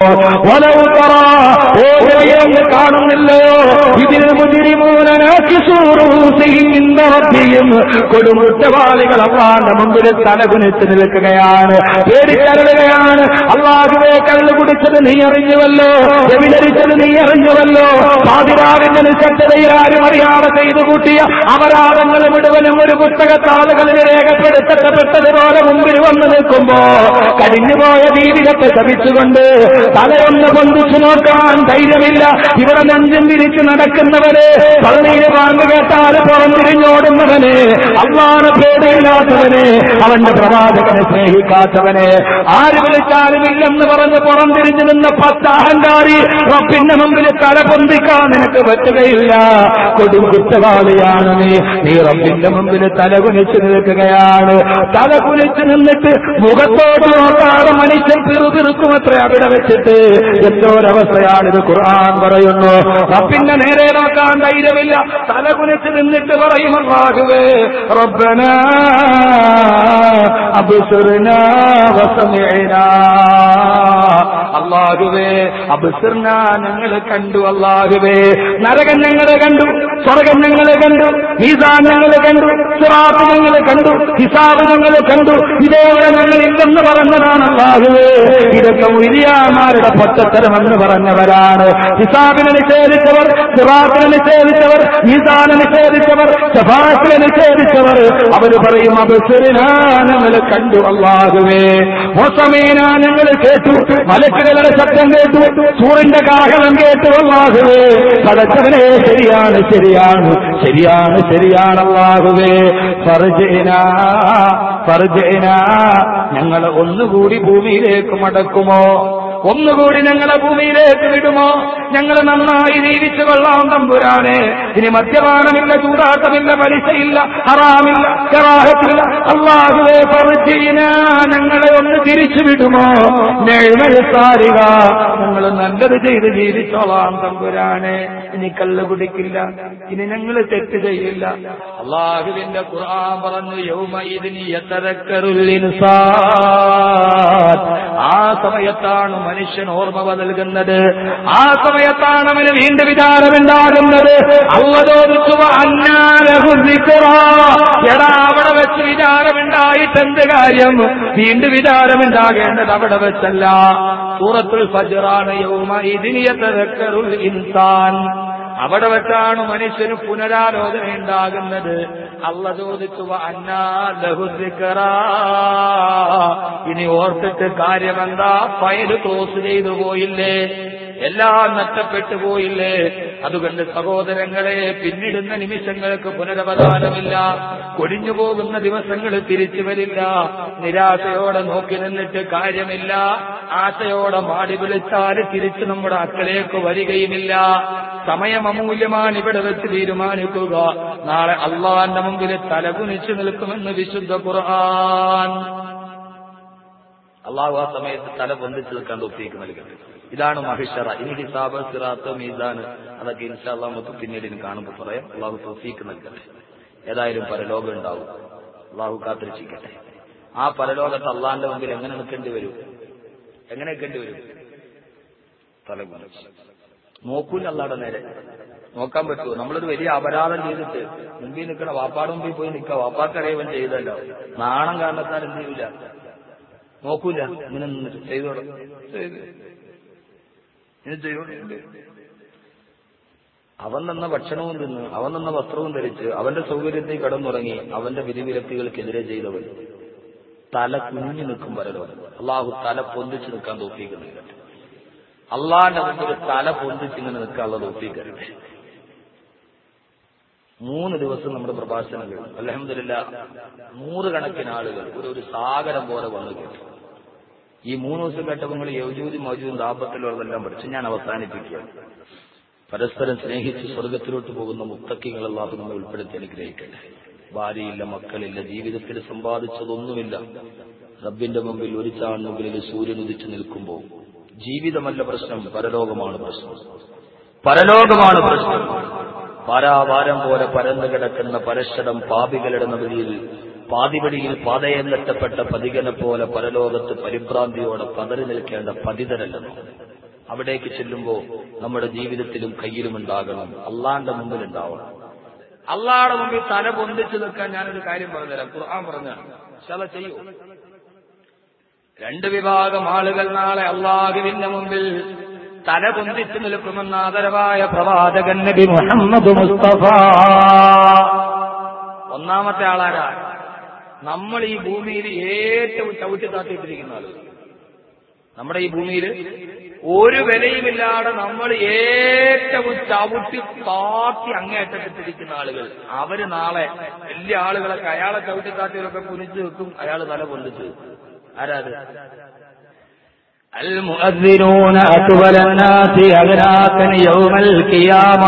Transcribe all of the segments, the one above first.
വലവ് പറ ഓ നബിയെ അങ്ങ് കാണുന്നില്ലയോ ഇതിൽ മുതിരിമൂലനാക്കിയും കൊടുമുറ്റവാളികൾ അള്ളാന്റെ മുമ്പിൽ തലകുനിച്ച് നിൽക്കുകയാണ് പേടിക്കരളുകയാണ് അള്ളാഹുവെ കള്ളു കുടിച്ചത് നീ അറിഞ്ഞുവല്ലോ വ്യഭിചരിച്ചത് നീ അറിഞ്ഞുവല്ലോ പാതിരാവിന്റെ നിശബ്ദതയിൽ ആരും അറിയാതെ ചെയ്തു കൂട്ടിയ അപരാധങ്ങൾ മുഴുവനും ഒരു പുസ്തകത്താളുകളിൽ രേഖപ്പെടുത്തപ്പെട്ടതുപോലെ മുമ്പിൽ വന്നു നിൽക്കുമ്പോ കഴിഞ്ഞുപോയ ജീവിതത്തെ ശപിച്ചുകൊണ്ട് തലയൊന്ന് പൊന്തിച്ചു നോക്കാൻ ധൈര്യമില്ല ഇവിടെ നെഞ്ചും തിരിച്ചു നടക്കുന്നവര് പള്ളിയിൽ വാങ്ങു കേട്ടാൽ പുറംതിരിഞ്ഞോടുന്നവന് അള്ളാണ് പേടിയില്ലാത്തവന് അവന്റെ പ്രവാചകനെ സ്നേഹിക്കാത്തവന് ആര് വിളിച്ചാലും ഇല്ലെന്ന് പറഞ്ഞ് പുറംതിരിഞ്ഞു നിന്ന പത്ത് അഹങ്കാരി റബ്ബിന്റെ മുമ്പിൽ തല പൊന്തിക്കാൻ നിനക്ക് പറ്റുകയില്ല കൊടും കുറ്റവാളിയാണ് നീ നീ റബ്ബിന്റെ മുമ്പിൽ തല കുനിച്ചു നിൽക്കുകയാണ് തല കുനിച്ചു നിന്നിട്ട് മുഖത്തോട് നോക്കാതെ മനുഷ്യൻ പിറുപിറുക്കുമത്ര അവിടെ വെച്ചിട്ട് എന്തോരവസ്ഥയാണിത് ഖുർആൻ പറയുന്നു റബ്ബിന്റെ നേരെ നോക്കാൻ ധൈര്യമില്ല തല കുനിച്ച് നിന്നിട്ട് പറയും അല്ലാഹുവേ റബ്ബന അബ്സുർന വസമിഅന അല്ലാഹുവേ അബ്സുർന ഞങ്ങൾ കണ്ടു അല്ലാഹുവേ നരകം ഞങ്ങൾ കണ്ടു സ്വർഗം ഞങ്ങൾ കണ്ടു മീസാൻ ഞങ്ങൾ കണ്ടു സിറാത്ത് ഞങ്ങൾ കണ്ടു ഹിസാബ് ഞങ്ങൾ കണ്ടു ഇതേവരെ ഞങ്ങൾ ഇല്ലെന്ന് പറഞ്ഞതാണ് അല്ലാഹുവേ ഇതൊക്കെ ഉരിയാമാരുടെ പൊട്ടത്തരമെന്ന് പറഞ്ഞവരാണ് ഹിസാബിനെ നിഷേധിച്ചവർ സിറാത്തിനെ നിഷേധിച്ചവർ മീസാനെ നിഷേധിച്ചവർ ശഫാത്തിനെ നിഷേധിച്ചവർ അവര് പറയും അബസുരിനാ ഞങ്ങൾ കണ്ടു അള്ളാഹുവേ മോസമീന ഞങ്ങൾ കേട്ടു മലക്കുകളുടെ ശബ്ദം കേട്ടു സൂറിന്റെ കാഹളം കേട്ടു അള്ളാഹുവേ പടച്ചവനെ ശരിയാണ് ശരിയാണ് ശരിയാണ് ശരിയാണ് അള്ളാഹുവേ ഫർജന ഫർജന ഞങ്ങൾ ഒന്നുകൂടി ഭൂമിയിലേക്ക് മടക്കുമോ ഒന്നുകൂടി ഞങ്ങളെ ഭൂമിയിലേക്ക് വിടുമോ ഞങ്ങൾ നന്നായി ജീവിച്ചു കൊള്ളാം തമ്പുരാനെ ഇനി മദ്യപാനമില്ല ചൂടാട്ടമില്ല പലിശയില്ല ഹറാമില്ല കറാഹത്തില്ല അള്ളാഹുവേ പറിച്ചീന ഞങ്ങളെ ഒന്ന് തിരിച്ചു വിടുമോ നെഴുമഴുത്താരിക ഞങ്ങൾ നല്ലത് ചെയ്ത് ജീവിച്ചോളാം തമ്പുരാനെ ഇനി കള്ള് കുടിക്കില്ല ഇനി ഞങ്ങൾ തെറ്റ് ചെയ്യില്ല അള്ളാഹുവിന്റെ ഖുർആൻ പറഞ്ഞു യൗമ ഇതിന് ആ സമയത്താണ് മനുഷ്യൻ ഓർമ്മ നൽകുന്നത് ആ സമയത്താണ് അവന് വീണ്ടും വിചാരമുണ്ടാകുന്നത് അവതോദിക്കുക എടാ അവിടെ വെച്ച് വിചാരമുണ്ടായിട്ട് എന്ത് കാര്യം വീണ്ടും വിചാരമുണ്ടാകേണ്ടത് അവിടെ വെച്ചല്ല സൂറത്തുൽ ഫജറാണ് യൗമ ഇതിനിയത്തരക്കറുൽ ഇൻസാൻ അവിടെ വെച്ചാണ് മനുഷ്യന് പുനരാലോചന ഉണ്ടാകുന്നത് അല്ല ചോദിക്കുക അന്നാ ലഹുദിക്കറ ഇനി ഓർത്തിട്ട് കാര്യമെന്താ ഫയൽ ക്ലോസ് ചെയ്തു പോയില്ലേ എല്ലാം നഷ്ടപ്പെട്ടു പോയില്ലേ അതുകൊണ്ട് സഹോദരങ്ങളെ പിന്നിടുന്ന നിമിഷങ്ങൾക്ക് പുനരവധാനമില്ല കൊടിഞ്ഞു പോകുന്ന ദിവസങ്ങൾ തിരിച്ചു വരില്ല നിരാശയോടെ നോക്കി നിന്നിട്ട് കാര്യമില്ല ആശയോടെ മാടി വിളിച്ചാൽ തിരിച്ചു നമ്മുടെ അക്കലേക്ക് വരികയുമില്ല സമയം അമൂല്യമാണ് ഇവിടെ വെച്ച് തീരുമാനിക്കുക നാളെ അള്ളാന്റെ മുമ്പിൽ തലകുനിച്ചു നിൽക്കുമെന്ന് വിശുദ്ധ ഖുർആൻ അള്ളാഹു ആ സമയത്ത് തല പൊന്തിച്ചു നിൽക്കാൻ തൊപ്പിക്ക് നൽകട്ടെ ഇതാണ് മഹിഷറ ഇനി ഹിസാബ് സിറാത്ത് മീസാന് അതൊക്കെ ഇൻഷാല്ലാ നമുക്ക് പിന്നീട് ഇനി കാണുമ്പോൾ പറയാം അള്ളാഹു തൊഫീക്ക് നൽകട്ടെ ഏതായാലും പരലോകം ഉണ്ടാവും അള്ളാഹു കാത്തിരിച്ചിരിക്കട്ടെ ആ പരലോകത്ത് അള്ളാന്റെ മുമ്പിൽ എങ്ങനെ നിൽക്കേണ്ടി വരും എങ്ങനെ നിൽക്കേണ്ടി വരും തലകുനിച്ച് നോക്കൂല അല്ലാടെ നേരെ നോക്കാൻ പറ്റുമോ നമ്മളൊരു വലിയ അപരാധം ചെയ്തിട്ട് മുമ്പിൽ നിൽക്കണ വാപ്പാട് മുമ്പിൽ പോയി നിൽക്കുക വാപ്പാക്കറിയവൻ ചെയ്തല്ലോ നാണം കാരണത്താൽ എന്ത് ചെയ്യൂല നോക്കൂല ഇങ്ങനെ നിന്നിട്ട് ചെയ്തോടെ ചെയ്ത് ഇനി ചെയ്തോടെ അവൻ തന്ന ഭക്ഷണവും തിന്ന് അവൻ തന്ന വസ്ത്രവും ധരിച്ച് അവന്റെ സൗകര്യത്തിൽ കടന്നുറങ്ങി അവന്റെ വിധിവിലക്കുകൾക്കെതിരെ ചെയ്തവൻ തല കുഞ്ഞു നിൽക്കും വരലോകം അള്ളാഹു തല പൊന്തിച്ച് നിൽക്കാൻ തോപ്പിക്കുന്നില്ല അള്ളാന്റെ മുമ്പിൽ തല പൊന്തിച്ച് ഇങ്ങനെ നിൽക്കാനുള്ള തോപ്പിക്കരുത് മൂന്ന് ദിവസം നമ്മുടെ പ്രഭാഷണം കേട്ടു അലഹമില്ല നൂറുകണക്കിന് ആളുകൾ ഒരു ഒരു സാഗരം പോലെ വന്നു കേട്ടു ഈ മൂന്ന് ദിവസം കേട്ടപ്പോൾ നിങ്ങൾ യൗജൂതി മൗജൂദും ദാപത്തിലുള്ളതെല്ലാം പഠിച്ച് ഞാൻ അവസാനിപ്പിക്കുകയാണ് പരസ്പരം സ്നേഹിച്ച് സ്വർഗത്തിലോട്ട് പോകുന്ന മുത്തക്കികൾ അല്ലാതെ നമ്മൾ ഉൾപ്പെടുത്തി അനുഗ്രഹിക്കട്ടെ ഭാര്യയില്ല മക്കളില്ല ജീവിതത്തിൽ സമ്പാദിച്ചതൊന്നുമില്ല റബ്ബിന്റെ മുമ്പിൽ ഒരു ചാൺമുകളിൽ സൂര്യൻ ഉദിച്ചു നിൽക്കുമ്പോൾ ജീവിതമല്ല പ്രശ്നം പരലോകമാണ് പ്രശ്നം പരലോകമാണ് പ്രശ്നം പാരാവാരം പോലെ പരന്നു കിടക്കുന്ന പരശരം പാപികളുടെ നദിയിൽ പാതിപടിയിൽ പാതയം നെട്ടപ്പെട്ട പതികനെ പോലെ പരലോകത്ത് പരിഭ്രാന്തിയോടെ പതറി നിൽക്കേണ്ട പതിതരല്ലെന്നോ അവിടേക്ക് ചെല്ലുമ്പോൾ നമ്മുടെ ജീവിതത്തിലും കയ്യിലും ഉണ്ടാകണം അള്ളാന്റെ മുമ്പിൽ ഉണ്ടാവണം അള്ളാഹയുടെ മുമ്പിൽ തല പൊന്തിച്ചു നിൽക്കാൻ ഞാനൊരു കാര്യം പറഞ്ഞുതരാം ഖുർആൻ പറഞ്ഞാണ് ശല ചെയ്യൂ രണ്ട് വിഭാഗം ആളുകൾ നാളെ അള്ളാഹുവിന്റെ മുമ്പിൽ തല പൊന്തിച്ചു നിൽക്കുമെന്ന ആദരവായ പ്രവാചകൻ നബി മുഹമ്മദ് മുസ്തഫ ഒന്നാമത്തെ ആളാരാ നമ്മൾ ഈ ഭൂമിയിൽ ഏറ്റവും ചവിട്ടി താത്തിയിട്ടിരിക്കുന്ന ആളുകൾ നമ്മുടെ ഈ ഭൂമിയിൽ ഒരു വിലയുമില്ലാതെ നമ്മൾ ഏറ്റവും ചവിട്ടി താത്തി അങ്ങേറ്റത്തിട്ടിരിക്കുന്ന ആളുകൾ അവര് നാളെ വലിയ ആളുകളൊക്കെ അയാളെ ചവിട്ടി താത്തിയവരൊക്കെ കുനിച്ചു വെക്കും അയാൾ തല പൊന്തിച്ചു ആരാത് المؤذنون أطول الناس أغناكا يوم القيامة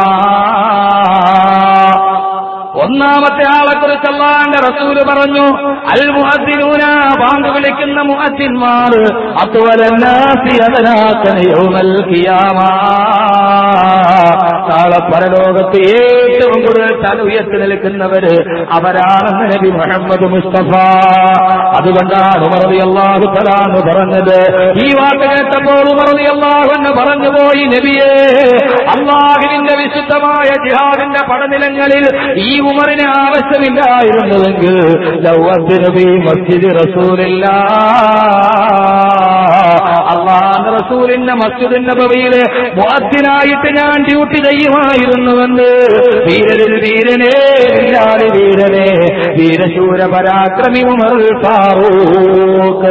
ഒന്നാമത്തെ ആളെ കുറിച്ച് അള്ളാന്റെ റസൂല് പറഞ്ഞു അൽ മുഅദ്ദിനൂന ബാങ്ക് വിളിക്കുന്ന മുഅദ്ദിന്മാർ അത്വലന്നാസി അഗനാക്കൻ യൗമൽ ഖിയാമ നാളെ പരലോകത്ത് ഏറ്റവും കൂടുതൽ തല ഉയർത്തി നിൽക്കുന്നവര് അവരാണെന്ന് നബി മുഹമ്മദ് മുസ്തഫ അതുകൊണ്ടാണ് ഉമറതി അള്ളാഹു തലാന്ന് പറഞ്ഞത് ഈ വാക്ക് കേട്ടപ്പോൾ ഉമറതി അള്ളാഹു എന്ന് പറഞ്ഞു പോയി നബിയെ അള്ളാഹുവിന്റെ വിശുദ്ധമായ ജിഹാദിന്റെ പടനിലങ്ങളിൽ ഈ ഉമറിന് ആവശ്യമില്ലായിരുന്നുവെങ്കിൽ നബി മസ്ജിദ് റസൂലില്ല അള്ളാഹ് റസൂലിന്റെ മസ്ജിദ് നബവിയില് മുഅദ്ദിനായിട്ട് ഞാൻ ഡ്യൂട്ടി ചെയ്യുമായിരുന്നുവെന്ന് വീരരിൽ വീരനെ വീരാളി വീരനെ വീരശൂര പരാക്രമി ഉമർ ഫാറൂഖ്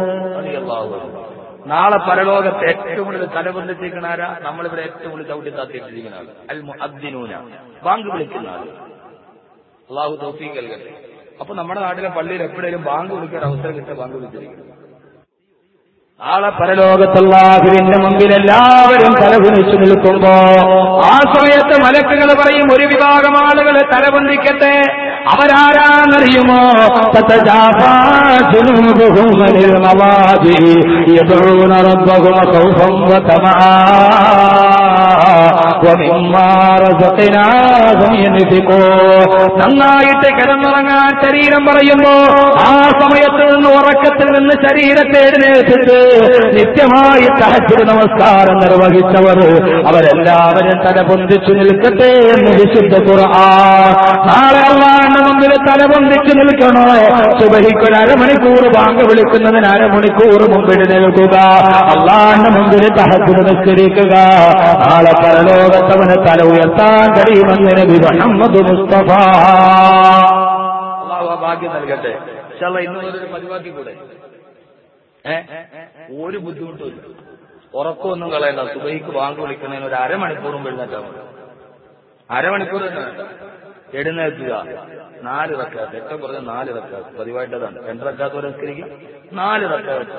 നാളെ പരലോകത്ത് ഏറ്റവും കൂടുതൽ തലബന്ധിച്ചിരിക്കുന്ന ആരാ നമ്മളിവിടെ ഏറ്റവും കൂടുതൽ ചവിട്ടി താത്തിയിട്ടിരിക്കുന്ന ആൾ അൽ മുഅദ്ദിനൂന ബാങ്ക് വിളിക്കുന്ന ആൾ അള്ളാഹു തൗഫീഖ് നൽകട്ടെ അപ്പൊ നമ്മുടെ നാട്ടിലെ പള്ളിയിൽ എപ്പോഴേലും ബാങ്ക് വിളിക്കാൻ അവസരം കിട്ടിയ ബാങ്ക് വിളിച്ചിരിക്കുന്നു നാളെ പരലോകത്തുള്ളാഹുവിന്റെ മുമ്പിൽ എല്ലാവരും തലകുനിച്ചു നിൽക്കുമ്പോ ആ സമയത്ത് മലക്കുകൾ പറയും ഒരു വിഭാഗം ആളുകൾ തലബന്ധിക്കട്ടെ അവരാരാന്നറിയുമോ تتجافى جنوبهم عن المضاجع يدعون ربهم خوفا وطمعا ومما رزقناهم ينفقون നന്നായിട്ട് കിടന്നുറങ്ങാൻ ശരീരം പറയുമ്പോ ആ സമയത്ത് നിന്ന് ഉറക്കത്തിൽ നിന്ന് ശരീരത്തെ എഴുന്നേറ്റിട്ട് നിത്യമായി തഹജ്ജുദ് നമസ്കാരം നിർവഹിച്ചവർ അവരെല്ലാവരും തല പൊന്തിച്ചു നിൽക്കട്ടെ എന്ന് വിശുദ്ധ ഖുർആൻ നാളെ അള്ളാന്റെ മുമ്പിൽ തല പൊന്തിച്ചു നിൽക്കണോ സുബഹിക്കൊരു അരമണിക്കൂർ ബാങ്ക് വിളിക്കുന്നതിന് അരമണിക്കൂർ മുമ്പിൽ നിൽക്കുക അള്ളാന്റെ മുമ്പിൽ തഹജ്ജുദ് നിസ്കരിക്കുക നാളെ പരലോകത്തവന് തല ഉയർത്താൻ കഴിയുമെന്ന് നബി മുഹമ്മദ് മുസ്തഫ അള്ളാഹു ആ ഭാഗ്യം നൽകട്ടെ ഇൻഷാല്ലാ ഇന്ന് മുതൽ ഒരു പതിവാക്കി കൂടെ ഏ ഒരു ബുദ്ധിമുട്ടുമില്ല ഉറക്കമൊന്നും കളയണ്ട സുബൈക്ക് ബാങ്ക് വിളിക്കുന്നതിന് ഒരു അരമണിക്കൂറും എഴുന്നേറ്റാൽ മതി അരമണിക്കൂർ തന്നെ വേണ്ട. എഴുന്നേൽക്കുക നാല് റക്കാത്ത് ഏറ്റവും കുറഞ്ഞ നാല് റക്കാത്ത് പതിവായിട്ടതാണ് രണ്ട് റക്കാത്ത് വരെ നിസ്കരിക്കുക നാല് റക്കാത്ത്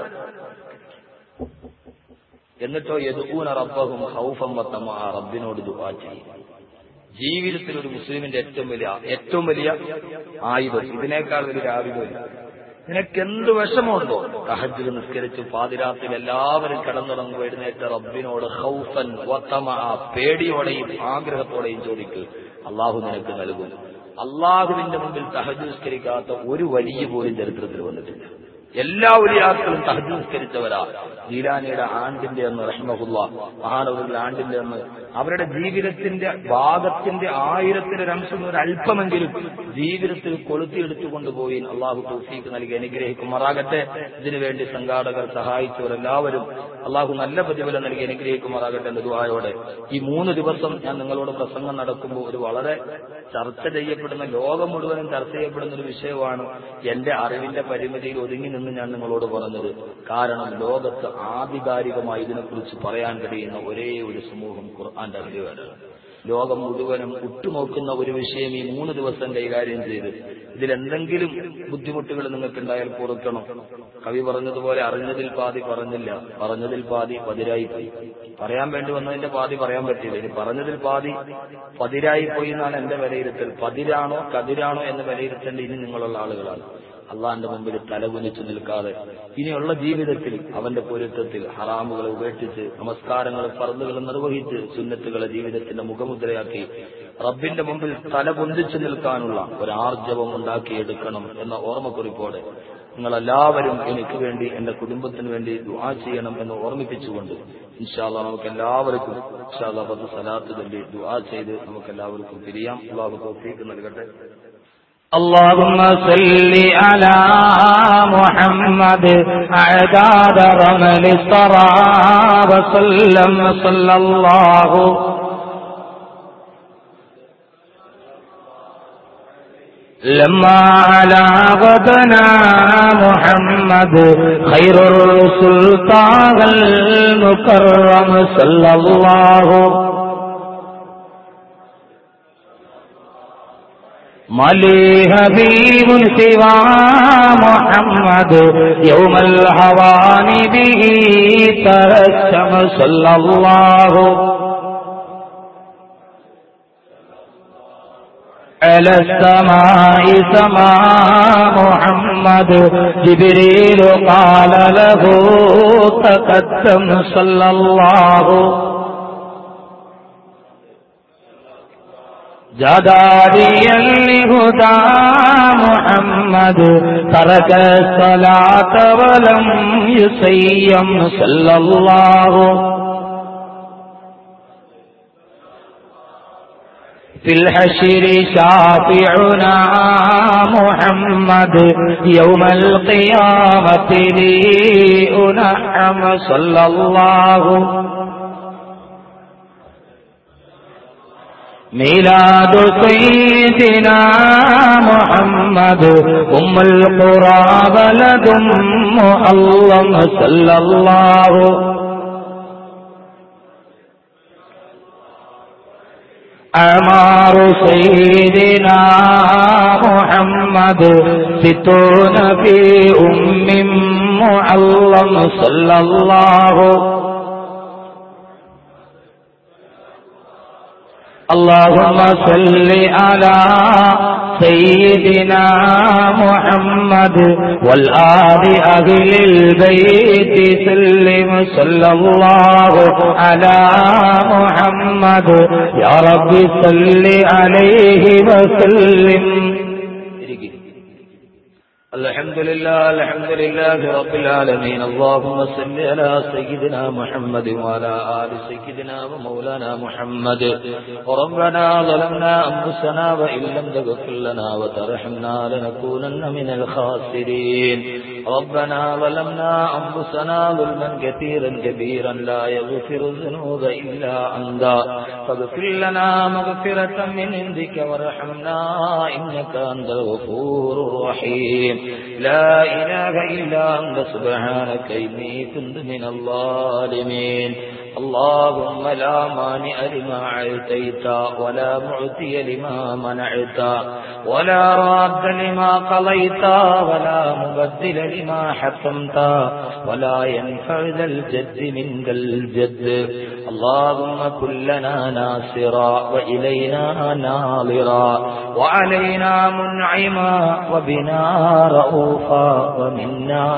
എന്നിട്ടോ യദൂന റബ്ബഹും ഹൗഫം വത്തമ റബ്ബിനോട് ദുആ ചെയ്യും ജീവിതത്തിൽ ഒരു മുസ്ലിമിന്റെ ഏറ്റവും വലിയ ഏറ്റവും വലിയ ആയുധം ഇതിനേക്കാൾ വലിയ ആയുധമില്ല നിനക്ക് എന്ത് വിഷമമുണ്ടോ തഹജ്ജുദ് നിസ്കരിച്ച് പാതിരാത്രിയിൽ എല്ലാവരും കിടന്നുറങ്ങും എഴുന്നേറ്റ് റബ്ബിനോട് ഹൗഫൻ വത്തമ പേടിയോടെയും ആഗ്രഹത്തോടെയും ചോദിക്ക് അള്ളാഹു നിനക്ക് നൽകും അള്ളാഹുവിന്റെ മുമ്പിൽ തഹജ്ജുദ് നിസ്കരിക്കാത്ത ഒരു വലിയ പോലും ചരിത്രത്തിൽ വന്നിട്ടില്ല എല്ലാ ഉലിയാക്കളും തഹജ് നിസ്കരിച്ചവരാ ജീലാനിയുടെ ആണ്ടിന്റെ അന്ന് റഹ്മഹുല്ല മഹാനവരുടെ ആണ്ടിന്റെ അന്ന് അവരുടെ ജീവിതത്തിന്റെ ഭാഗത്തിന്റെ ആയിരത്തിലൊരു അംശം ഒരു അല്പമെങ്കിലും ജീവിതത്തിൽ കൊളുത്തിയെടുത്തു കൊണ്ടുപോയി അള്ളാഹു തൗഫീക്ക് നൽകി അനുഗ്രഹിക്കുമാറാകട്ടെ ഇതിനുവേണ്ടി സംഘാടകർ സഹായിച്ചവരെല്ലാവരും അള്ളാഹു നല്ല പ്രതിഫലം നൽകി അനുഗ്രഹിക്കുമാറാകട്ടെ എന്ന ദുആയോടെ ഈ മൂന്ന് ദിവസം ഞാൻ നിങ്ങളോട് പ്രസംഗം നടക്കുമ്പോൾ ഒരു വളരെ ചർച്ച ചെയ്യപ്പെടുന്ന ലോകം മുഴുവനും ചർച്ച ചെയ്യപ്പെടുന്ന ഒരു വിഷയമാണ് എന്റെ അറിവിന്റെ പരിമിതിയിൽ ഒതുങ്ങി നിന്ന് ഞാൻ നിങ്ങളോട് പറഞ്ഞത് കാരണം ലോകത്ത് ആധികാരികമായി ഇതിനെക്കുറിച്ച് പറയാൻ കഴിയുന്ന ഒരേ ഒരു സമൂഹം ഖുർആന്റെ അറിവുകാരാണ് ലോകം മുഴുവനും ഉറ്റുനോക്കുന്ന ഒരു വിഷയം ഈ മൂന്ന് ദിവസം കൈകാര്യം ചെയ്ത് ഇതിലെന്തെങ്കിലും ബുദ്ധിമുട്ടുകൾ നിങ്ങൾക്കുണ്ടായാൽ പൊറുക്കണം കവി പറഞ്ഞതുപോലെ അറിഞ്ഞതിൽ പാതി പറഞ്ഞില്ല പറഞ്ഞതിൽ പാതി പതിരായി പോയി പറയാൻ വേണ്ടി വന്നതിന്റെ പാതി പറയാൻ പറ്റില്ല ഇനി പറഞ്ഞതിൽ പാതി പതിരായി പോയി എന്നാണ് എന്റെ വിലയിരുത്തൽ പതിരാണോ കതിരാണോ എന്ന് വിലയിരുത്തേണ്ട ഇനി നിങ്ങളുള്ള ആളുകളാണ് അള്ളാന്റെ മുമ്പിൽ തലകുനിച്ചു നിൽക്കാതെ ഇനിയുള്ള ജീവിതത്തിൽ അവന്റെ പൊരുത്തത്തിൽ ഹറാമുകളെ ഉപേക്ഷിച്ച് നമസ്കാരങ്ങളും ഫർദുകളും നിർവഹിച്ച് സുന്നത്തുകളെ ജീവിതത്തിന്റെ മുഖമുദ്രയാക്കി റബ്ബിന്റെ മുമ്പിൽ തല പൊന്തിച്ചു നിൽക്കാനുള്ള ഒരു ആർജവം ഉണ്ടാക്കിയെടുക്കണം എന്ന ഓർമ്മക്കുറിപ്പോടെ നിങ്ങളെല്ലാവരും എനിക്ക് വേണ്ടി എന്റെ കുടുംബത്തിന് വേണ്ടി ദുആ ചെയ്യണം എന്ന് ഓർമ്മിപ്പിച്ചുകൊണ്ട് ഇൻഷാല്ല നമുക്ക് എല്ലാവർക്കും ഇൻഷാല്ല പത്ത് സലാത്ത് ചൊല്ലി ദുആ ചെയ്ത് നമുക്ക് എല്ലാവർക്കും പിരിയാം അള്ളാഹു തൗഫീഖ് നൽകട്ടെ اللهم صل على محمد أعداد رمل الثرى وسلم صلى الله لما على غدنا محمد خير الرسل طه المكرم صلى الله ملي حبيب سوى محمد يوم الهوان به ترسم صلى الله على السماء سماء محمد جبريل قال له تقدم صلى الله جداريا لهدى محمد ترك الصلاة ولم يصيم صلى الله في الحشر شافعنا محمد يوم القيامة لي أنعم صلى الله ميلاد سيدنا محمد أم القرى بلد مؤلم صلى الله أعمار سيدنا محمد ستون في أم معلم صلى الله اللهم صل على سيدنا محمد والآل أهل البيت سلم صلى الله على محمد يا رب صل عليه وسلم الحمد لله الحمد لله رب العالمين اللهم صل على سيدنا محمد وعلى آل سيدنا ومولانا محمد وربنا ظلمنا أنفسنا وإن لم تغفر لنا وترحمنا لنكونن من الخاسرين ربنا ظلمنا أنفسنا ظلما كثيرا كبيرا لا يغفر الذنوب إلا أنت فاغفر لنا مغفرة من عندك وارحمنا إنك أنت الغفور الرحيم لا إله إلا أنت سبحانك إني كنت من الظالمين اللهم لا مانع لما أعطيت ولا معطي لما منعت ولا راد لما قضيت ولا مبدل لما حكمت ولا ينفع ذا الجد منك الجد اللهم كلنا ناصرا وإلينا ناظرا وعلينا منعما وبنا رؤوفا ومنا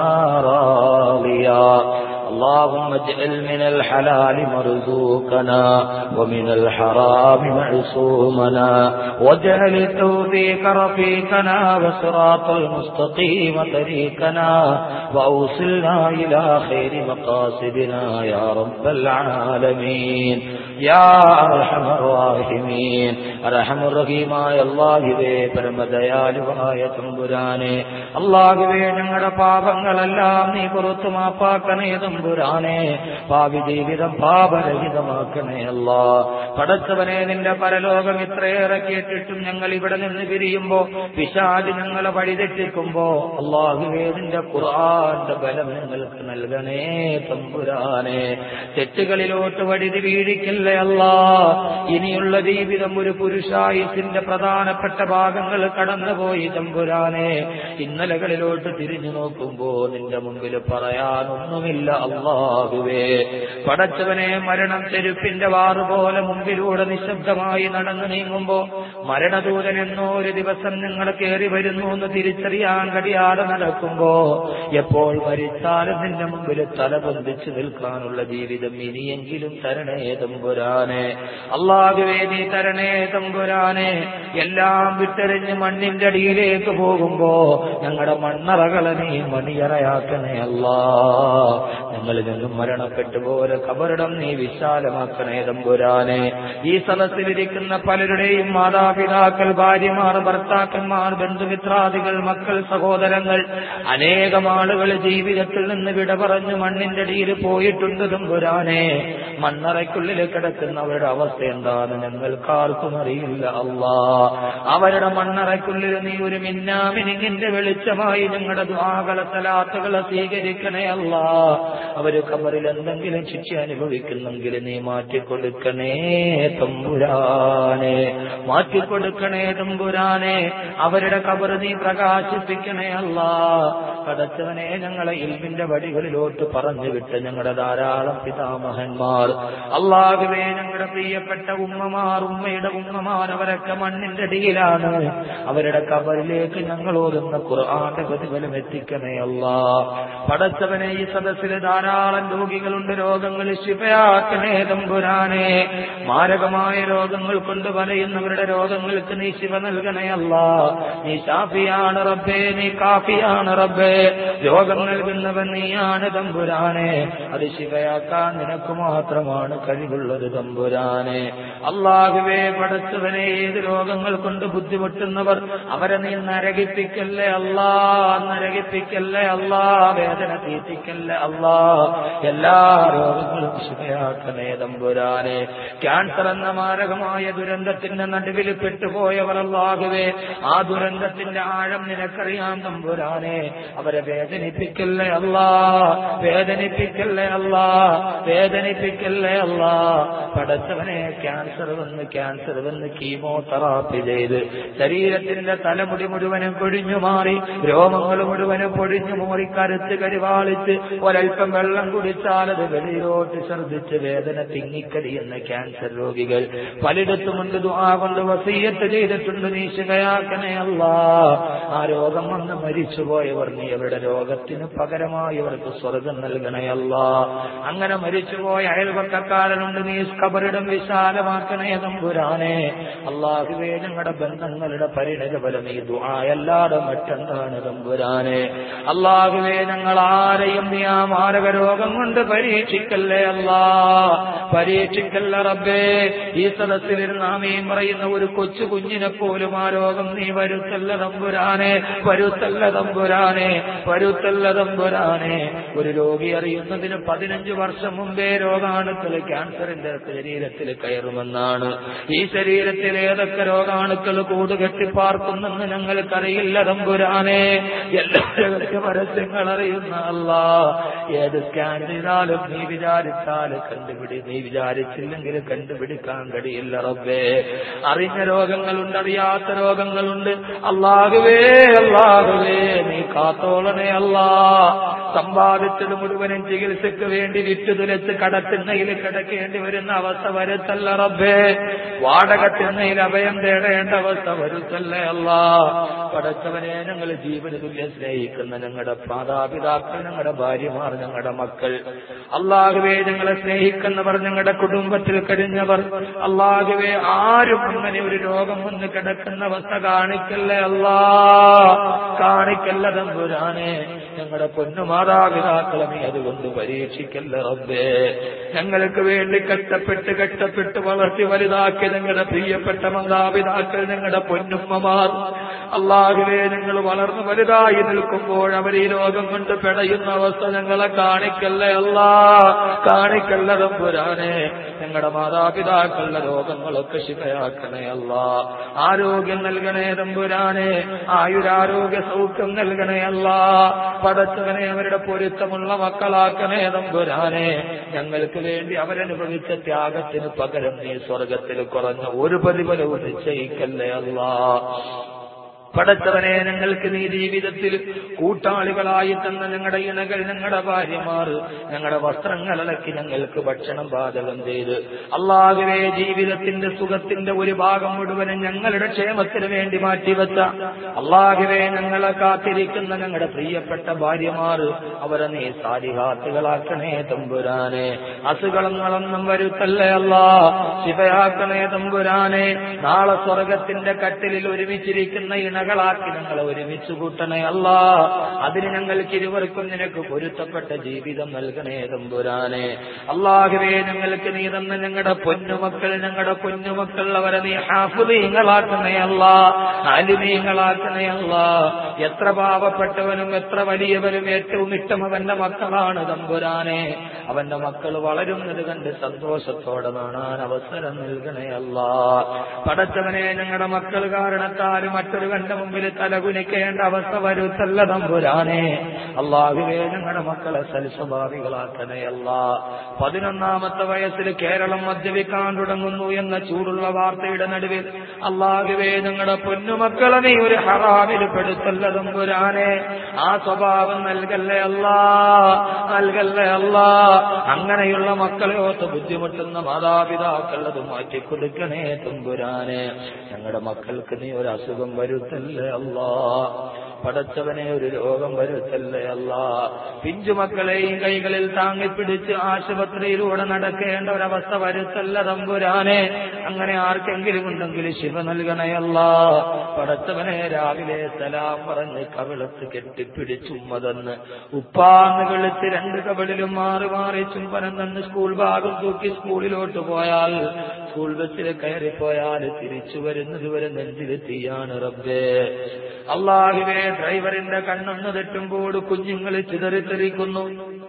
راضيا اللهم اجعل من الحلال مرزوقنا ومن الحرام معصومنا واجعل التوفيق رفيقنا وصراط المستقيم طريقنا واوصلنا الى خير مقاصدنا يا رب العالمين يا ارحم الراحمين ارحم الرحيമായ അള്ളാഹുവേ പരമദയാലുവായ തമ്പുരാനെ അള്ളാഹുവേ ഞങ്ങളുടെ പാപങ്ങളെല്ലാം നീ പുറത്തു മാപ്പാക്കണേ തമ്പുരാനെ ഭാവി ജീവിതം പാപരഹിതമാക്കണേ അല്ല പടച്ചവനെ നിന്റെ പരലോകം ഇത്രയേറെ കേട്ടിട്ടും ഞങ്ങൾ ഇവിടെ നിന്ന് പിരിയുമ്പോ പിശാജ് ഞങ്ങളെ വഴിതെറ്റിക്കുമ്പോ അള്ളാഹുവേ നിന്റെ ഖുർആന്റെ ബലം ഞങ്ങൾക്ക് നൽകണേ തമ്പുരാനെ തെറ്റുകളിലോട്ട് വഴുതി വീഴിക്കില്ലേ അല്ലാ ഇനിയുള്ള ജീവിതം ഒരു പുരുഷായുസിന്റെ പ്രധാനപ്പെട്ട ഭാഗങ്ങൾ കടന്നുപോയി തമ്പുരാനെ ഇന്നലകളിലോട്ട് തിരിഞ്ഞു നോക്കുമ്പോ നിന്റെ മുമ്പിൽ പറയാനൊന്നുമില്ല അല്ല അള്ളാഹുവേ പടച്ചവനെ മരണം ചെരുപ്പിന്റെ വാറുപോലെ മുമ്പിലൂടെ നിശബ്ദമായി നടന്നു നീങ്ങുമ്പോ മരണദൂതൻ എന്നോ ഒരു ദിവസം നിങ്ങൾ കയറി വരുന്നു എന്ന് തിരിച്ചറിയാൻ കഴിയാതെ നടക്കുമ്പോ എപ്പോൾ മരിച്ചാലും നിന്റെ മുമ്പിൽ തലബന്ധിച്ചു നിൽക്കാനുള്ള ജീവിതം ഇനിയെങ്കിലും തരണേ തമ്പുരാനെ അള്ളാഹുവേ നീ തരണേ തമ്പുരാനെ എല്ലാം വിട്ടെറിഞ്ഞ് മണ്ണിന്റെ അടിയിലേക്ക് പോകുമ്പോ ഞങ്ങളുടെ മണ്ണറകളെ നീ മണിയറയാക്കണേ അല്ലാ ഞങ്ങളിൽ നിന്നും മരണപ്പെട്ടു പോലെ കബറിടം നീ വിശാലമാക്കണേ തമ്പുരാനെ ഈ സദസ്സിലിരിക്കുന്ന പലരുടെയും മാതാപിതാക്കൾ ഭാര്യമാർ ഭർത്താക്കന്മാർ ബന്ധുമിത്രാദികൾ മക്കൾ സഹോദരങ്ങൾ അനേകം ആളുകൾ ജീവിതത്തിൽ നിന്ന് വിട പറഞ്ഞു മണ്ണിന്റെ അടിയിൽ പോയിട്ടുണ്ട് തമ്പുരാനെ മണ്ണറയ്ക്കുള്ളിൽ കിടക്കുന്നവരുടെ അവസ്ഥ എന്താണെന്ന് ഞങ്ങൾക്കാർക്കും അറിയില്ല അല്ലാ അവരുടെ മണ്ണറയ്ക്കുള്ളിൽ നീ ഒരു മിന്നാമിനിങ്ങിന്റെ വെളിച്ചമായി ഞങ്ങളുടെ ദ്വാകളെ തലാത്തുകളെ സ്വീകരിക്കണേ അല്ല അവര് കബറിൽ എന്തെങ്കിലും ശിക്ഷ അനുഭവിക്കുന്നെങ്കിൽ നീ മാറ്റിക്കൊടുക്കണേ തമ്പുരാനെ മാറ്റിക്കൊടുക്കണേ തമ്പുരാനെ അവരുടെ കബറ് നീ പ്രകാശിപ്പിക്കണേ അല്ല പടച്ചവനെ ഞങ്ങളെ ഇൽമിന്റെ വഴികളിലോട്ട് പറഞ്ഞു വിട്ട് ഞങ്ങളുടെ ധാരാളം പിതാമഹന്മാർ അള്ളാഹുവേ ഞങ്ങളുടെ പ്രിയപ്പെട്ട ഉമ്മമാർ ഉമ്മയുടെ ഉമ്മമാർ അവരൊക്കെ മണ്ണിന്റെ അടിയിലാണ് അവരുടെ കബറിലേക്ക് ഞങ്ങൾ ഓതുന്ന ഖുർആന്റെ പ്രതിഫലം എത്തിക്കണേ അല്ലാ പടച്ചവനെ ഈ സദസ്സിൽ ധാരാളം രോഗികളുണ്ട് രോഗങ്ങൾ ശിവയാക്കണേ തമ്പുരാനെ മാരകമായ രോഗങ്ങൾ കൊണ്ട് വലയുന്നവരുടെ രോഗങ്ങൾക്ക് നീ ശിവ നൽകണേ അല്ല നീ ഷാഫിയാണ് റബ്ബേ നീ കാഫിയാണ് റബ്ബേ രോഗം നൽകുന്നവൻ നീയാണ് തമ്പുരാനെ അത് ശിവയാക്കാൻ നിനക്ക് മാത്രമാണ് കഴിവുള്ളത് തമ്പുരാനെ അള്ളാഹുവേ പടച്ചവനെ ഏത് രോഗങ്ങൾ കൊണ്ട് ബുദ്ധിമുട്ടുന്നവർ അവരെ നീ നരകിപ്പിക്കല്ലേ അല്ലാ നരകിപ്പിക്കല്ലേ അല്ലാ വേദന തീറ്റിക്കല്ലേ അല്ലാ എല്ലാ രോഗങ്ങളും ശിവയാക്കണേ തമ്പുരാനെ ക്യാൻസർ എന്ന മാരകമായ ദുരന്തത്തിന്റെ നടുവിൽ പെട്ടുപോയവർ അല്ലാഹുവേ ആ ദുരന്തത്തിന്റെ ആഴം നിനക്കറിയാൻ തമ്പുരാനെ അവരെ വേദനിപ്പിക്കല്ലേ അല്ലാ വേദനിപ്പിക്കല്ലേ അല്ലാ വേദനിപ്പിക്കല്ലേ അല്ലാ പടച്ചവനെ ക്യാൻസർ വന്ന് ക്യാൻസർ വന്ന് കീമോതെറാപ്പി ചെയ്ത് ശരീരത്തിന്റെ തലമുടി മുഴുവനും പൊഴിഞ്ഞു മാറി രോമങ്ങൾ മുഴുവനും പൊഴിഞ്ഞു മാറി കരുത്ത് കരിവാളിച്ച് ഒരൽപ്പം വെള്ളം കുടിച്ചാൽ അത് വെളിയിലോട്ട് ഛർദ്ദിച്ച് വേദന തിങ്ങിക്കരിയുന്ന ക്യാൻസർ രോഗികൾ പലയിടത്തുമുണ്ട് ദുആ കൊണ്ട് വസീയത്ത് ചെയ്തിട്ടുണ്ട് നീ ശിവയാക്കണേ അല്ലാ ആ രോഗം വന്ന് മരിച്ചുപോയവർ നീ അവരുടെ രോഗത്തിന് പകരമായി അവർക്ക് സ്വർഗം നൽകണേ അല്ലാ അങ്ങനെ മരിച്ചുപോയ അയൽപക്കക്കാരനുണ്ട് നീ കബറിടം വിശാലമാക്കണേ തമ്പുരാനെ അള്ളാഹുവേ ഞങ്ങളുടെ ബന്ധങ്ങളുടെ പരിണത ഫലം ഈ ദുആയല്ലാതെ മറ്റെന്താണ് തമ്പുരാനെ അള്ളാഹുവേ ഞങ്ങൾ ആരെയും നീ ആ മാരക രോഗം കൊണ്ട് പരീക്ഷിക്കല്ലേ അല്ലാ പരീക്ഷിക്കല്ല റബ്ബേ ഈ സദസ്സിലിരുന്ന് ആമയും പറയുന്ന ഒരു കൊച്ചു കുഞ്ഞിനെ പോലും ആ രോഗം നീ വരുത്തല്ല തമ്പുരാനെ വരുത്തല്ല തമ്പുരാനെ വരുത്തല്ല തമ്പുരാനെ ഒരു രോഗി അറിയുന്നതിന് പതിനഞ്ച് വർഷം മുമ്പേ രോഗാണുക്കൾ ക്യാൻസറിന്റെ ശരീരത്തിൽ കയറുമെന്നാണ് ഈ ശരീരത്തിൽ ഏതൊക്കെ രോഗാണുക്കൾ കൂട് കെട്ടിപ്പാർക്കുന്നെന്ന് ഞങ്ങൾക്കറിയില്ല തമ്പുരാനെ എല്ലാ പരസ്യങ്ങൾ അറിയുന്ന അല്ല ഏത് സ്കാൻ ചെയ്താലും നീ വിചാരിച്ചാൽ കണ്ടുപിടി നീ വിചാരിച്ചില്ലെങ്കിൽ കണ്ടുപിടിക്കാൻ കഴിയില്ല റബ്ബേ അറിഞ്ഞ രോഗങ്ങളുണ്ട് അറിയാത്ത രോഗങ്ങളുണ്ട് അള്ളാഹുവേ അള്ളാഹുവേ നീ കാത്തോളണേ അല്ലാ സമ്പാദിച്ചത് മുഴുവനും ചികിത്സയ്ക്ക് വേണ്ടി വിറ്റുതുലച്ച് കടത്തിണ്ണയിൽ കിടക്കേണ്ടി വരുന്ന അവസ്ഥ വരുത്തല്ല റബ്ബേ വാടക തിണ്ണയിൽ അഭയം തേടേണ്ട അവസ്ഥ വരുത്തല്ലേ അല്ല പടച്ചവനെ ഞങ്ങൾ ജീവന തുല്യം സ്നേഹിക്കുന്ന ഞങ്ങളുടെ മാതാപിതാക്കൾ ഞങ്ങളുടെ ഭാര്യമാർ ഞങ്ങളുടെ മക്കൾ അള്ളാഹുവേ ഞങ്ങളെ സ്നേഹിക്കുന്നവർ ഞങ്ങളുടെ കുടുംബത്തിൽ കഴിഞ്ഞവർ അള്ളാഹുവേ ആരും അങ്ങനെ ഒരു രോഗം വന്ന് കിടക്കുന്ന അവസ്ഥ കാണിക്കല്ലേ അല്ലാ കാണിക്കല്ല തമ്പുരാനെ ഞങ്ങളുടെ പൊന്നു മാതാപിതാക്കളെ നീ അതുകൊണ്ട് പരീക്ഷിക്കല്ല റബ്ബേ ഞങ്ങൾക്ക് വേണ്ടി കഷ്ടപ്പെട്ട് കഷ്ടപ്പെട്ട് വളർത്തി വലുതാക്കി ഞങ്ങളുടെ പ്രിയപ്പെട്ട മാതാപിതാക്കൾ ഞങ്ങളുടെ പൊന്നുമ്മമാർ അള്ളാഹുവേ ഞങ്ങൾ വളർന്നു വലുതായി നിൽക്കുമ്പോൾ അവർ ഈ ലോകം കൊണ്ട് പിടയുന്ന അവസ്ഥ ഞങ്ങളെ കാണിക്കല്ലേ അല്ലാ കാണിക്കല്ല തമ്പുരാനെ ഞങ്ങളുടെ മാതാപിതാക്കളുടെ രോഗങ്ങളൊക്കെ ശിവയാക്കണേ അല്ല ആരോഗ്യം നൽകണേ തമ്പുരാനെ ആയുരാരോഗ്യ സൗഖ്യം നൽകണേ അല്ല പടച്ചവനെ അവരുടെ പൊരുത്തമുള്ള മക്കളാക്കണേ തമ്പുരാനെ ഞങ്ങൾക്ക് വേണ്ടി അവരനുഭവിച്ച ത്യാഗത്തിന് പകരം നീ സ്വർഗത്തിൽ കുറഞ്ഞ ഒരു പ്രതിഫലവും നിശ്ചയിക്കല്ലേ അല്ലാ പടച്ചവനെ ഞങ്ങൾക്ക് നീ ജീവിതത്തിൽ കൂട്ടാളികളായി തന്ന ഞങ്ങളുടെ ഇണകൾ ഞങ്ങളുടെ ഭാര്യമാർ ഞങ്ങളുടെ വസ്ത്രങ്ങൾ അലക്കി ഞങ്ങൾക്ക് ഭക്ഷണം പാചകം ചെയ്ത് അള്ളാഹുവേ ജീവിതത്തിന്റെ സുഖത്തിന്റെ ഒരു ഭാഗം മുഴുവനും ഞങ്ങളുടെ ക്ഷേമത്തിന് വേണ്ടി മാറ്റിവെച്ച അള്ളാഹുവേ ഞങ്ങളെ കാത്തിരിക്കുന്ന ഞങ്ങളുടെ പ്രിയപ്പെട്ട ഭാര്യമാർ അവരെ നീ സാരിഹാത്തുകളാക്കണേ തമ്പുരാനെ അസുഖങ്ങളൊന്നും വരുത്തല്ലേ അല്ലാ ശിവയാക്കണേ തമ്പുരാനെ നാളെ സ്വർഗത്തിന്റെ കട്ടിലിൽ ഒരുമിച്ചിരിക്കുന്ന ഇണകളാക്കി ഞങ്ങളെ ഒരുമിച്ച് കൂട്ടണേ അല്ലാ അതിന് ഞങ്ങൾക്ക് ഇരുവർക്കും നിനക്ക് പൊരുത്തപ്പെട്ട ജീവിതം നൽകണേ തമ്പുരാനെ അള്ളാഹുവേ ഞങ്ങൾക്ക് നീ തന്ന ഞങ്ങളുടെ പൊന്നുമക്കൾ ഞങ്ങളുടെ കുഞ്ഞുമക്കൾ അവരെ നീ ഹാഫുദീങ്ങളാക്കണേ അല്ല അലിമീങ്ങളാക്കണേ അല്ല എത്ര പാവപ്പെട്ടവനും എത്ര വലിയവനും ഏറ്റവും ഇഷ്ടം അവന്റെ മക്കളാണ് തമ്പുരാനെ അവന്റെ മക്കൾ വളരുന്നത് കണ്ട് സന്തോഷത്തോടെ കാണാൻ അവസരം നൽകണേ അല്ല പടച്ചവനെ ഞങ്ങളുടെ മക്കൾ കാരണത്താൽ മറ്റൊരു കണ്ട മുമ്പിൽ തലകുനിക്കേണ്ട അവസ്ഥ വരുത്തല്ല തമ്പുരാനെ അള്ളാഹുവേ ഞങ്ങളുടെ മക്കളെ സൽസ്വഭാവികളാക്കണേ അല്ല പതിനൊന്നാമത്തെ വയസ്സിൽ കേരളം മദ്യപിക്കാൻ തുടങ്ങുന്നു എന്ന ചൂടുള്ള വാർത്തയുടെ നടുവിൽ അള്ളാഹുവേ ഞങ്ങളുടെ പൊന്നുമക്കളെ നീ ഒരു ഹറാമിൽ പെടുത്തല്ല തമ്പുരാനെ ആ സ്വഭാവം നൽകല്ലേ അല്ലാ നൽകല്ലേ അല്ലാ അങ്ങനെയുള്ള മക്കളെ ഓർത്ത് ബുദ്ധിമുട്ടുന്ന മാതാപിതാക്കൾ അത് മാറ്റിക്കൊടുക്കണേ തമ്പുരാനെ ഞങ്ങളുടെ മക്കൾക്ക് നീ ഒരു അസുഖം വരുത്തല്ലേ അല്ലാ പടച്ചവനെ ഒരു രോഗം വരുത്തല്ലേ അല്ല പിഞ്ചുമക്കളെയും കൈകളിൽ താങ്ങിപ്പിടിച്ച് ആശുപത്രിയിലൂടെ നടക്കേണ്ട ഒരവസ്ഥ വരുത്തല്ല തമ്പുരാനെ അങ്ങനെ ആർക്കെങ്കിലും ഉണ്ടെങ്കിൽ ശിവ നൽകണയല്ല പടച്ചവനെ രാവിലെ സലാം പറഞ്ഞ് കവിളത്ത് കെട്ടിപ്പിടിച്ചുമ്മതെന്ന് ഉപ്പാന്ന് വിളിച്ച് രണ്ട് കവിളിലും മാറി മാറി ചുംബനം തന്ന് സ്കൂൾ ഭാഗം തൂക്കി സ്കൂളിലോട്ട് പോയാൽ സ്കൂൾ ബസ്സിൽ കയറിപ്പോയാൽ തിരിച്ചു വരുന്നത് വരെ നെഞ്ചിൽ തീയാണ് റബ്ബേ അള്ളാഹുവേ ഡ്രൈവറിന്റെ കണ്ണൊന്ന് തെറ്റുമ്പോൾ കുഞ്ഞുങ്ങൾ ചിതറിത്തെറിക്കുന്നു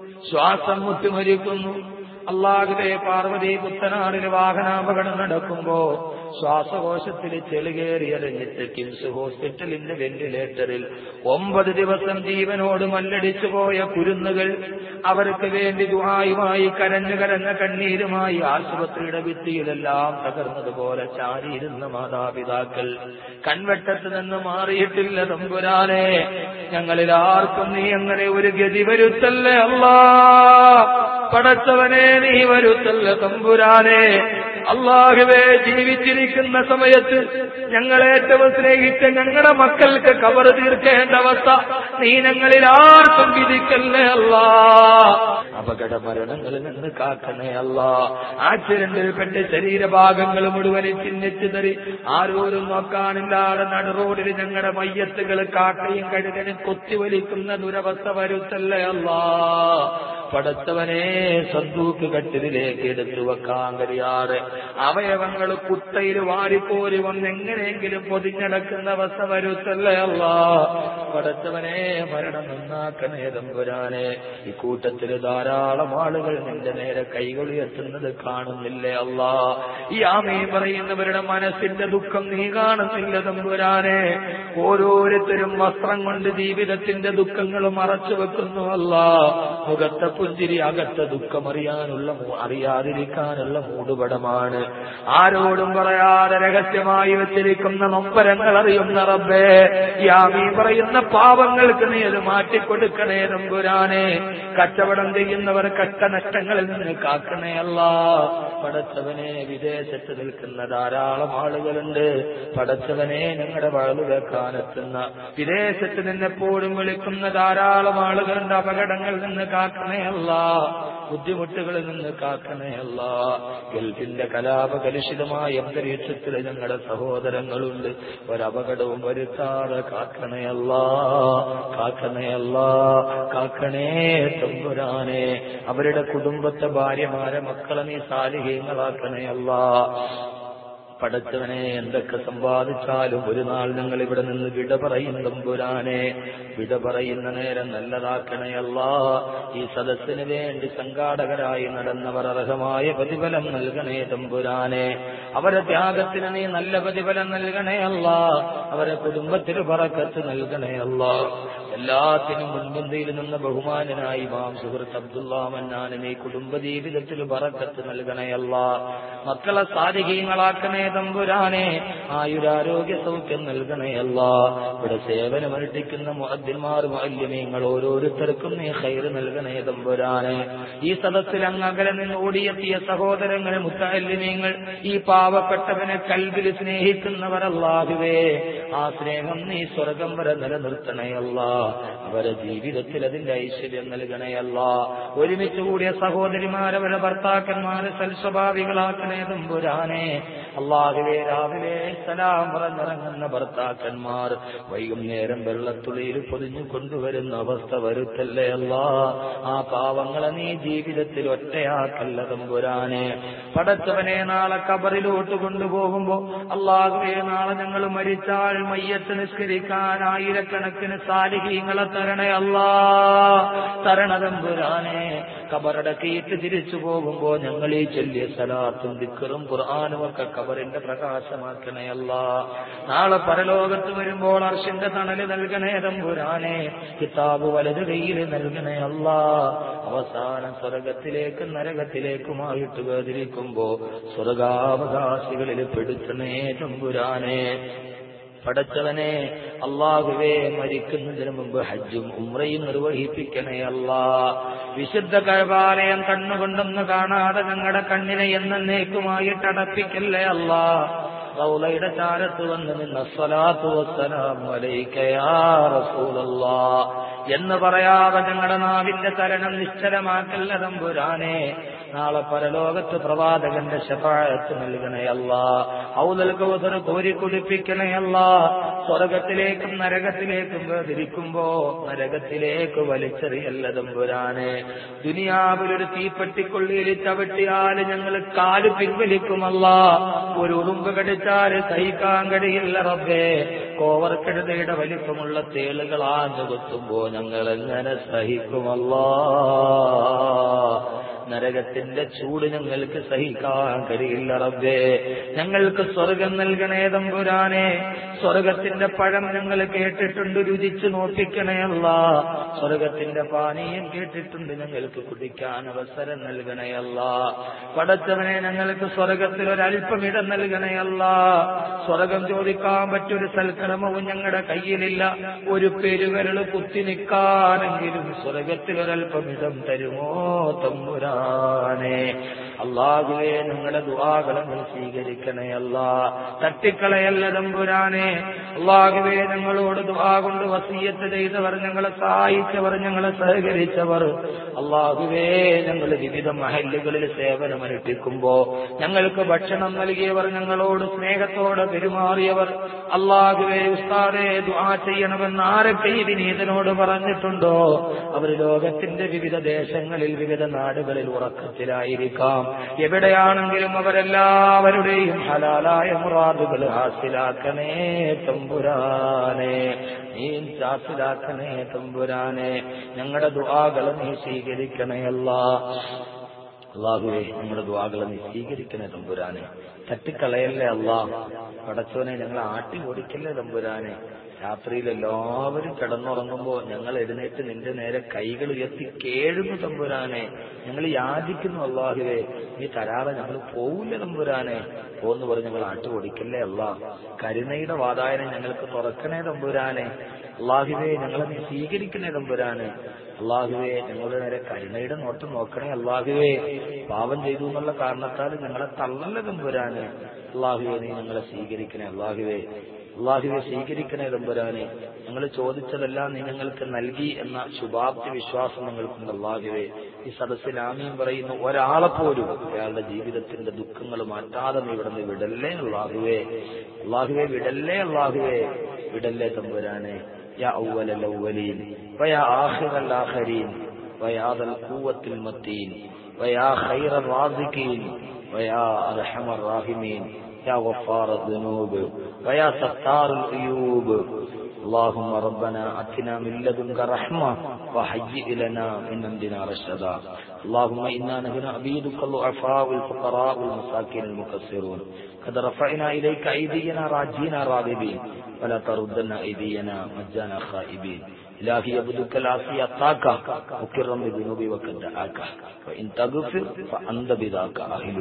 ശ്വാസം മുട്ടിമരിക്കുന്നു അള്ളാഹുവേ പാർവതി പുത്തനാറിൽ വാഹനാപകടം നടക്കുമ്പോ ശ്വാസകോശത്തിൽ ചെളുകേറിയറിഞ്ഞിട്ട് കിംസ് ഹോസ്പിറ്റലിന്റെ വെന്റിലേറ്ററിൽ ഒമ്പത് ദിവസം ജീവനോട് മല്ലടിച്ചു പോയ കുരുന്നുകൾ അവർക്ക് വേണ്ടി ദുഹായുമായി കരഞ്ഞു കരഞ്ഞ കണ്ണീരുമായി ആശുപത്രിയുടെ ഭിത്തിയിലെല്ലാം തകർന്നതുപോലെ ചാരിയിരുന്ന മാതാപിതാക്കൾ കൺവെട്ടത്ത് നിന്ന് മാറിയിട്ടില്ല തമ്പുരാനെ ഞങ്ങളിൽ ആർക്കും നീ അങ്ങനെ ഒരു ഗതി വരുത്തല്ലേ അല്ലാ പടച്ചവനെ നീ വരുത്തല്ല തമ്പുരാനെ അള്ളാഹുവേ ജീവിച്ചിരിക്കുന്ന സമയത്ത് ഞങ്ങൾ ഏറ്റവും സ്നേഹിച്ച ഞങ്ങളുടെ മക്കൾക്ക് കവർ തീർക്കേണ്ട അവസ്ഥ നീ ഞങ്ങളിൽ ആർക്കും വിധിക്കല്ലേ അല്ലാ അപകട മരണങ്ങളിൽ നിന്ന് കാക്കണേ അല്ല ആക്സിഡന്റിൽപ്പെട്ട് ശരീരഭാഗങ്ങൾ മുഴുവനും ചിഹ്നിച്ചു തരി ആരോരും നോക്കാനില്ലാതെ നട റോഡിൽ ഞങ്ങളുടെ മയ്യത്തുകൾ കാക്കയും കഴുകനും കൊത്തിവലിക്കുന്ന ദുരവസ്ഥ വരുത്തല്ലേ അല്ലാ പടച്ചവനെ സന്തൂക്ക് കട്ടിലേക്ക് എടുത്തു വെക്കാൻ കഴിയാതെ അവയവങ്ങൾ കുട്ടയിൽ വാരിപ്പോരി വന്ന് എങ്ങനെയെങ്കിലും പൊതിഞ്ഞടക്കുന്ന അവസ്ഥ വരുത്തല്ലേ അല്ല പടച്ചവനെ മരണം നന്നാക്കണേ തമ്പുരാനെ ഈ കൂട്ടത്തിൽ ധാരാളം ആളുകൾ നിന്റെ നേരെ കൈകൾ എത്തുന്നത് കാണുന്നില്ലേ അല്ല ഈ ആമീ പറയുന്നവരുടെ മനസ്സിന്റെ ദുഃഖം നീ കാണുന്നില്ല തമ്പുരാനെ ഓരോരുത്തരും വസ്ത്രം കൊണ്ട് ജീവിതത്തിന്റെ ദുഃഖങ്ങൾ മറച്ചു വെക്കുന്നു അല്ല മുഖത്തെ പുഞ്ചിരി അകത്തെ ദുഃഖം അറിയാനുള്ള മൂ- അറിയാതിരിക്കാനുള്ള മൂടുപടമാണ് ആരോടും പറയാതെ രഹസ്യമായി വെച്ചിരിക്കുന്ന നൊമ്പരങ്ങൾ അറിയുന്ന റബ്ബേ യാമീ പറയുന്ന പാവങ്ങൾക്ക് നീ അത് മാറ്റിക്കൊടുക്കണേ നമ്പുരാനെ കച്ചവടം ചെയ്യുന്നവർ കഷ്ടനഷ്ടങ്ങളിൽ നിന്ന് കാക്കണേ അല്ല പടച്ചവനെ വിദേശത്ത് നിൽക്കുന്ന ധാരാളം ആളുകളുണ്ട് പടച്ചവനെ ഞങ്ങളുടെ വളവ് വെക്കാനെത്തുന്ന വിദേശത്ത് നിന്നെപ്പോഴും വിളിക്കുന്ന ധാരാളം ആളുകളുണ്ട് അപകടങ്ങളിൽ നിന്ന് കാക്കണേ അല്ല ബുദ്ധിമുട്ടുകളിൽ നിന്ന് കാക്കണേ അല്ല ഗൾഫിന്റെ കലാപകലുഷിതമായ അന്തരീക്ഷത്തിൽ ഞങ്ങളുടെ സഹോദരങ്ങളുണ്ട് ഒരപകടവും വരുത്താതെ കാക്കണേ അല്ല കാക്കണേ അല്ല കാക്കണേ തമ്പുരാനെ അവരുടെ കുടുംബത്തെ ഭാര്യമാരെ മക്കളെ നീ സാലിഹ്യങ്ങളാക്കണേ അല്ല പടച്ചവനെ എന്തൊക്കെ സമ്പാദിച്ചാലും ഒരു നാൾ ഞങ്ങൾ ഇവിടെ നിന്ന് വിട പറയും തമ്പുരാനെ വിട പറയുന്ന നേരം നല്ലതാക്കണയല്ല ഈ സദസ്സിന് വേണ്ടി സംഘാടകരായി നടന്നവർ അർഹമായ പ്രതിഫലം നൽകണേ തമ്പുരാനെ അവരെ ത്യാഗത്തിന് നീ നല്ല പ്രതിഫലം നൽകണേ അല്ല അവരെ കുടുംബത്തിന് പറക്കത്ത് നൽകണേ അല്ല എല്ലാത്തിനും മുൻപന്തിയിൽ നിന്ന് ബഹുമാനനായി മാം സുഹൃത്ത് അബ്ദുല്ലാ മന്നാന് നീ കുടുംബ ജീവിതത്തിൽ പറക്കത്ത് നൽകണേ അല്ല മക്കളെ സാരികീയങ്ങളാക്കണേ തമ്പുരാനെ ആയുരാരോഗ്യ സൗഖ്യം നൽകണേ അല്ല ഇവിടെ സേവനമനുഷ്ഠിക്കുന്ന മുഅദ്ദിന്മാർ മുഅല്ലിമീങ്ങൾ ഓരോരുത്തർക്കും നീ ഖൈറ് നൽകണേ തമ്പുരാനെ ഈ സദസ്സിൽ അങ്ങ് അകലെ നിന്ന് ഓടിയെത്തിയ സഹോദരങ്ങൾ മുത്തല്ലിമീങ്ങൾ ഈ പാവപ്പെട്ടവനെ കൽവിൽ സ്നേഹിക്കുന്നവർ അല്ലാഹുവേ ആ സ്നേഹം നീ സ്വർഗം വരെ നിലനിർത്തണയല്ല അവരെ ജീവിതത്തിൽ അതിന്റെ ഐശ്വര്യം നൽകണയല്ല ഒരുമിച്ച് കൂടിയ സഹോദരിമാരവരെ ഭർത്താക്കന്മാരെ സൽസ്വഭാവികളാക്കണേ തമ്പുരാനെ അള്ളാഹുവേ രാവിലെ സലാം പറഞ്ഞിറങ്ങുന്ന ഭർത്താക്കന്മാർ വൈകുന്നേരം വെള്ളത്തുള്ളിയിൽ പൊതിഞ്ഞു കൊണ്ടുവരുന്ന അവസ്ഥ വരുത്തല്ലേ അല്ല ആ പാവങ്ങളെ നീ ജീവിതത്തിൽ ഒറ്റയാക്കല്ല തമ്പുരാനെ പടച്ചവനെ നാളെ കബറിലോട്ട് കൊണ്ടുപോകുമ്പോ അള്ളാഹുവേ നാളെ ഞങ്ങൾ മരിച്ചാൽ മയ്യത്ത് നിസ്കരിക്കാൻ ആയിരക്കണക്കിന് സാലിഹീങ്ങളെ തരണേ അല്ലാ തരണ തമ്പുരാനെ കബറടക്കിയിട്ട് തിരിച്ചു പോകുമ്പോ ഞങ്ങൾ ഈ ചൊല്ലിയ സലാത്തും ദിക്കറും ഖുർആാനും ഒക്കെ കബറിന്റെ പ്രകാശമാക്കണേ അല്ല നാളെ പരലോകത്ത് വരുമ്പോൾ അർഷിന്റെ തണല് നൽകണേ തമ്പുരാനെ കിതാബ് വലത് കയ്യിൽ നൽകണേ അല്ല അവസാനം സ്വർഗത്തിലേക്കും നരകത്തിലേക്കുമായിട്ട് വേദിരിക്കുമ്പോ സ്വർഗാവകാശികളിൽ പെടുത്തണേ തമ്പുരാനെ പടച്ചവനെ അള്ളാഹുവേ മരിക്കുന്നതിന് മുമ്പ് ഹജ്ജും ഉമ്രയും നിർവഹിപ്പിക്കണേ അല്ലാ വിശുദ്ധ കഴപാലയം കണ്ണുകൊണ്ടൊന്ന് കാണാതെ ഞങ്ങളുടെ കണ്ണിനെ എന്നേക്കുമായിട്ട് അടപ്പിക്കല്ലേ അല്ലാ റൗലയുടെ ചാരത്ത് വന്ന് നിന്ന സ്വലാത്തു വസ്സലാം അലൈക്കയാ റസൂലല്ലാ എന്ന് പറയാതെ ഞങ്ങളുടെ നാവിന്റെ തരണം നിശ്ചലമാക്കല്ല തമ്പുരാനെ നാളെ പരലോകത്ത് പ്രവാചകന്റെ ശപാഴത്ത് നൽകണയല്ല ഔദൽ കൗസർ കോരി കുടിപ്പിക്കണയല്ല സ്വർഗത്തിലേക്കും നരകത്തിലേക്കും വേദിരിക്കുമ്പോ നരകത്തിലേക്ക് വലിച്ചെറിയല്ല തമ്പുരാനെ ദുനിയാവിലൊരു തീപ്പെട്ടിക്കൊള്ളിയിൽ ചവിട്ടിയാൽ ഞങ്ങൾ കാല് പിൻവലിക്കുമല്ല ഒരു ഉറുമ്പ് കടിച്ചാൽ സഹിക്കാൻ കഴിയില്ല റബ്ബേ കോവർക്കെടുതയുടെ വലിപ്പമുള്ള തേളുകൾ ആഞ്ഞു കുത്തുമ്പോ ഞങ്ങൾ എങ്ങനെ സഹിക്കുമല്ലാ നരകത്തിന്റെ ചൂട് ഞങ്ങൾക്ക് സഹിക്കാൻ കഴിയില്ല റബ്ബേ ഞങ്ങൾക്ക് സ്വർഗം നൽകണേ തമ്പുരാനെ സ്വർഗത്തിന്റെ പഴം ഞങ്ങൾ കേട്ടിട്ടുണ്ട് രുചിച്ചു നോക്കിക്കണയല്ല സ്വർഗത്തിന്റെ പാനീയം കേട്ടിട്ടുണ്ട് ഞങ്ങൾക്ക് കുടിക്കാൻ അവസരം നൽകണയല്ല പടച്ചവനെ ഞങ്ങൾക്ക് സ്വർഗത്തിൽ ഒരല്പം ഇടം നൽകണയല്ല സ്വർഗം ചോദിക്കാൻ പറ്റൊരു സൽക്രമവും ഞങ്ങളുടെ കയ്യിലില്ല ഒരു പെരുവരള് കുത്തി നിൽക്കാനെങ്കിലും സ്വർഗത്തിൽ ഒരല്പം ഇടം തരുമോ തമ്പുരാനെ അള്ളാഹുവേ ഞങ്ങളുടെ ദുവാകളങ്ങൾ സ്വീകരിക്കണേ അല്ല തട്ടിക്കളയല്ല തമ്പുരാനെ അള്ളാഹുവേ ഞങ്ങളോട് ദുവാ കൊണ്ട് വസീയത്ത് ചെയ്തവർ ഞങ്ങളെ സഹായിച്ചവർ ഞങ്ങളെ സഹകരിച്ചവർ അള്ളാഹുവേ ഞങ്ങൾ വിവിധ മഹല്ലുകളിൽ സേവനമനുഷ്ഠിക്കുമ്പോ ഞങ്ങൾക്ക് ഭക്ഷണം നൽകിയവർ ഞങ്ങളോട് സ്നേഹത്തോടെ പെരുമാറിയവർ അള്ളാഹുവേ ഉസ്താദെ ദുആ ചെയ്യണമെന്ന് ആരൊക്കെ ഈ വിനീതനോട് പറഞ്ഞിട്ടുണ്ടോ അവർ ലോകത്തിന്റെ വിവിധ ദേശങ്ങളിൽ വിവിധ നാടുകളിൽ ഉറക്കത്തിലായിരിക്കാം എവിടെയാണെങ്കിലും അവരെല്ലാവരുടെയും ഹലാലായ മുറാദുകൾ ഹാസിലാക്കണേ തമ്പുരാനെ നീ ഹാസിലാക്കണേ തമ്പുരാനെ ഞങ്ങളുടെ ദുആകൾ നീ സ്വീകരിക്കണേ അല്ലാ അള്ളാഹുവേ നമ്മുടെ ദ്വാകളെ നീ സ്വീകരിക്കണേ തമ്പുരാനെ തട്ടിക്കളയല്ലേ അള്ളാ പടച്ചോനെ ഞങ്ങളെ ആട്ടി ഓടിക്കല്ലേ തമ്പുരാനെ രാത്രിയിൽ എല്ലാവരും കിടന്നുറങ്ങുമ്പോ ഞങ്ങൾ എഴുന്നേറ്റ് നിന്റെ നേരെ കൈകൾ ഉയർത്തി കേഴുന്നു തമ്പുരാനെ ഞങ്ങൾ യാചിക്കുന്നു അള്ളാഹുവേ നീ തരാതെ ഞങ്ങൾ പോവില്ല തമ്പുരാനെ പോന്ന് പറഞ്ഞ് ഞങ്ങൾ ആട്ടി ഓടിക്കല്ലേ അള്ളാ കരുണയുടെ വാതായനം ഞങ്ങൾക്ക് തുറക്കണേ തമ്പുരാനെ അള്ളാഹുവേ ഞങ്ങളെ നീ സ്വീകരിക്കണേ തമ്പുരാനെ അള്ളാഹുവേ ഞങ്ങളുടെ നേരെ കരുണയുടെ നോട്ടം നോക്കണേ അള്ളാഹുവേ പാപം ചെയ്തു എന്നുള്ള കാരണത്താൽ ഞങ്ങളെ തള്ളല്ല തമ്പുരാനെ അള്ളാഹുവേ നീ ഞങ്ങളെ സ്വീകരിക്കണേ അള്ളാഹുവേ അള്ളാഹുവെ സ്വീകരിക്കണേ തമ്പുരാനെ ഞങ്ങൾ ചോദിച്ചതെല്ലാം നീ ഞങ്ങൾക്ക് നൽകി എന്ന ശുഭാപ്തി വിശ്വാസം ഞങ്ങൾക്കുണ്ട് അള്ളാഹുവെ ഈ സദസ്സിൽ ആമീൻ പറയുന്ന ഒരാളെ പോലും അയാളുടെ ജീവിതത്തിന്റെ ദുഃഖങ്ങൾ മാറ്റാതെ നീ ഇവിടെ നിന്ന് വിടല്ലേ അള്ളാഹുവേ അള്ളാഹുവെ വിടല്ലേ അള്ളാഹുവേ വിടല്ലേ തമ്പുരാനെ യാ ഔവൽ الأولين ويا آخر الآخرين ويا ذا القوة المتين ويا خير الرازقين ويا أرحم الراحمين يا غفار الذنوب ويا ستار العيوب اللهم ربنا اتنا من لدنك رحمه وهيئ لنا من امرنا رشدا اللهم انا نحن عبيدك الضعفاء والفقراء والمساكين المكسرون قد رفعنا اليك ايدينا راجين راغبين ولا تردنا ايدينا مجانا خائبين إلهي يبدك العصي أطاك مكرا بذنوبي وقد دعاك وإن تغفر فأنت بذاك أهل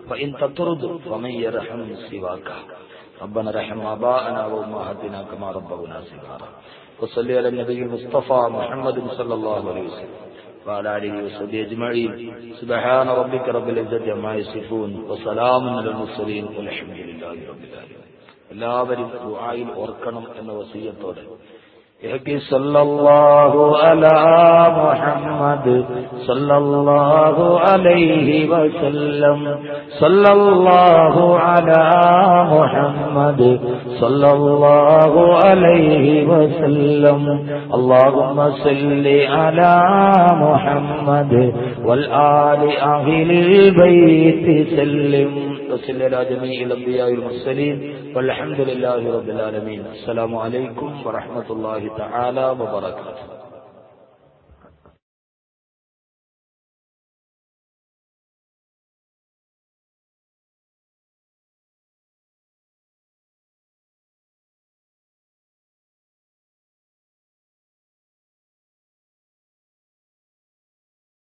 فإن تطرد فمن يرحم سواك ربنا رحم آباءنا وأمهاتنا كما ربونا صغارا وصل على النبي المصطفى محمد صلى الله عليه وسلم وعلى آله وصحبه أجمعين سبحان ربك رب العزة عما يصفون وسلام على المرسلين والحمد لله رب العالمين എല്ലാവരും ദുആയിൽ ഓർക്കണം എന്ന വസീയത്തോടെ يحكي صلى الله على محمد صلى الله عليه وسلم صلى الله على محمد صلى الله عليه وسلم اللهم صل على محمد والآل أهل البيت سلم وصل على جميع الأنبياء والمرسلين والحمد لله رب العالمين السلام عليكم ورحمة الله تعالى وبركاته